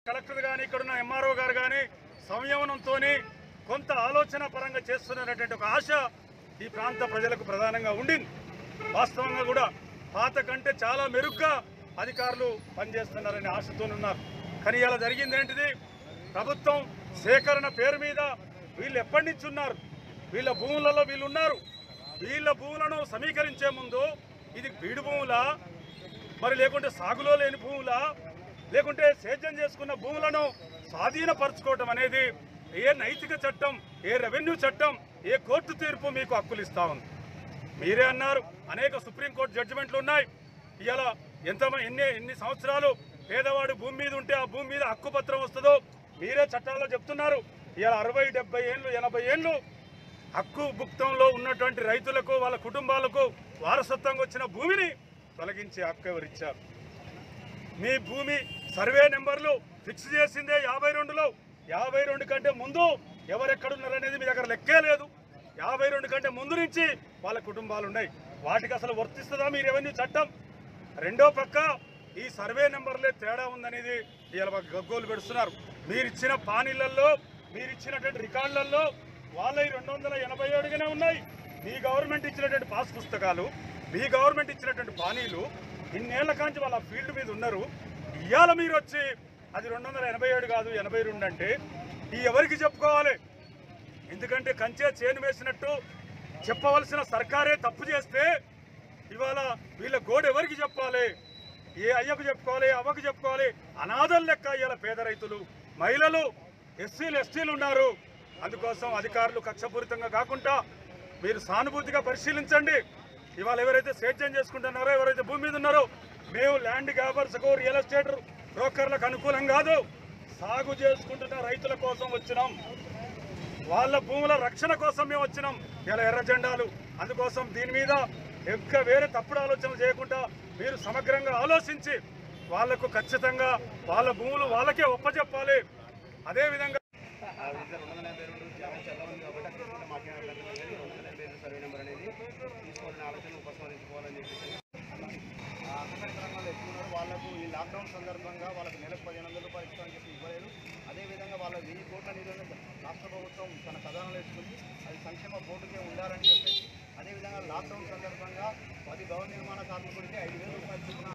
collector కానీ ఇక్కడున్న MRO గారు కానీ సంయమనంతో కొంత ఆలోచన పరంగా చేస్తున్నటువంటి ఒక ఆశ ఈ ప్రాంత ప్రజలకు ప్రధానంగా ఉండింది వాస్తవంగా కూడా పాత కంటే చాలా మెరుగ్గా అధికారులు పనిచేస్తున్నారనే ఆశతో ఉన్నారు కానీ ఇలా జరిగింది ఏంటిది ప్రభుత్వం సేకరణ పేరు మీద వీళ్ళు ఎప్పటి నుంచి ఉన్నారు వీళ్ళ భూములలో వీళ్ళు ఉన్నారు వీళ్ళ భూములను సమీకరించే ముందు ఇది బీడు భూములా మరి లేకుంటే సాగులో లేని భూములా లేకుంటే సేద్యం చేసుకున్న భూములను స్వాధీనపరచుకోవటం అనేది ఏ నైతిక చట్టం ఏ రెవెన్యూ చట్టం ఏ కోర్టు తీర్పు మీకు హక్కులు ఇస్తా ఉంది మీరే అన్నారు అనేక సుప్రీంకోర్టు జడ్జిమెంట్లు ఉన్నాయి ఇవాళ ఎంత ఎన్ని ఎన్ని సంవత్సరాలు పేదవాడు భూమి మీద ఉంటే ఆ భూమి మీద హక్కు పత్రం వస్తుందో మీరే చట్టాల్లో చెప్తున్నారు ఇవాళ అరవై డెబ్బై ఏళ్ళు ఎనభై ఏళ్ళు హక్కు భుక్తంలో ఉన్నటువంటి రైతులకు వాళ్ళ కుటుంబాలకు వారసత్వంగా వచ్చిన భూమిని తొలగించే హక్కు ఎవరిచ్చారు మీ భూమి సర్వే నెంబర్లు ఫిక్స్ చేసిందే యాభై రెండులో యాభై రెండు కంటే ముందు ఎవరెక్కడున్నారనేది మీ దగ్గర లెక్కే లేదు యాభై రెండు కంటే ముందు నుంచి వాళ్ళ కుటుంబాలు ఉన్నాయి వాటికి అసలు వర్తిస్తుందా మీ రెవెన్యూ చట్టం రెండో పక్క ఈ సర్వే నెంబర్లే తేడా ఉందనేది ఇవాళ మాకు గగ్గోలు పెడుతున్నారు మీరు ఇచ్చిన పానీలలో మీరు ఇచ్చినటువంటి రికార్డులలో వాళ్ళ రెండు వందల ఎనభై ఏడుగానే ఉన్నాయి మీ గవర్నమెంట్ ఇచ్చినటువంటి పాస్ పుస్తకాలు మీ గవర్నమెంట్ ఇచ్చినటువంటి పానీలు ఇన్నేళ్ల కాంచి వాళ్ళ ఫీల్డ్ మీద ఉన్నారు ఇవాళ మీరు వచ్చి అది రెండు వందల ఎనభై ఏడు కాదు ఎనభై రెండు అంటే ఈ ఎవరికి చెప్పుకోవాలి ఎందుకంటే కంచే చేను వేసినట్టు చెప్పవలసిన సర్కారే తప్పు చేస్తే ఇవాళ వీళ్ళ గోడు ఎవరికి చెప్పాలి ఏ అయ్యకు చెప్పుకోవాలి అవ్వకు చెప్పుకోవాలి అనాథల లెక్క ఇవాళ పేద రైతులు మహిళలు ఎస్సీలు ఎస్టీలు ఉన్నారు అందుకోసం అధికారులు కక్షపూరితంగా కాకుండా మీరు సానుభూతిగా పరిశీలించండి ఇవాళ ఎవరైతే సేద్యం చేసుకుంటున్నారో ఎవరైతే భూమి మీద ఉన్నారో మేము ల్యాండ్ గ్యాబర్స్కు రియల్ ఎస్టేట్ బ్రోకర్లకు అనుకూలం కాదు సాగు చేసుకుంటున్న రైతుల కోసం వచ్చినాం వాళ్ళ భూముల రక్షణ కోసం మేము వచ్చినాం ఇలా ఎర్ర జెండాలు అందుకోసం దీని మీద ఇంకా వేరే తప్పుడు ఆలోచనలు చేయకుండా మీరు సమగ్రంగా ఆలోచించి వాళ్లకు ఖచ్చితంగా వాళ్ళ భూములు వాళ్ళకే ఒప్పచెప్పాలి అదేవిధంగా ఆ విధంగా రెండు వందల ఎనభై రెండు జనం చాలా ఉంది కాబట్టి అక్కడ కూడా మాట్లాడాలి రెండు వందల ఎనభై ఐదు సర్వే నెంబర్ అనేది తీసుకోవాలని ఆలోచన ఉపసంహరించుకోవాలని చెప్పేసి ఆ అంగన్వాడీ గ్రామాల్లో ఎక్కువ ఉన్నారు వాళ్ళకు ఈ లాక్డౌన్ సందర్భంగా వాళ్ళకి నెలకు పదిహేను వందల రూపాయలు ఇస్తామని చెప్పి ఇవ్వలేదు అదేవిధంగా వాళ్ళ వెయ్యి కోట్ల నిధులను రాష్ట్ర ప్రభుత్వం తన ఖజానాలో వేసుకుంది అది సంక్షేమ బోర్డుకే ఉండాలని చెప్పేసి అదేవిధంగా లాక్డౌన్ సందర్భంగా పది భవన నిర్మాణ కార్మికుడికి ఐదు వేల రూపాయలు చొప్పున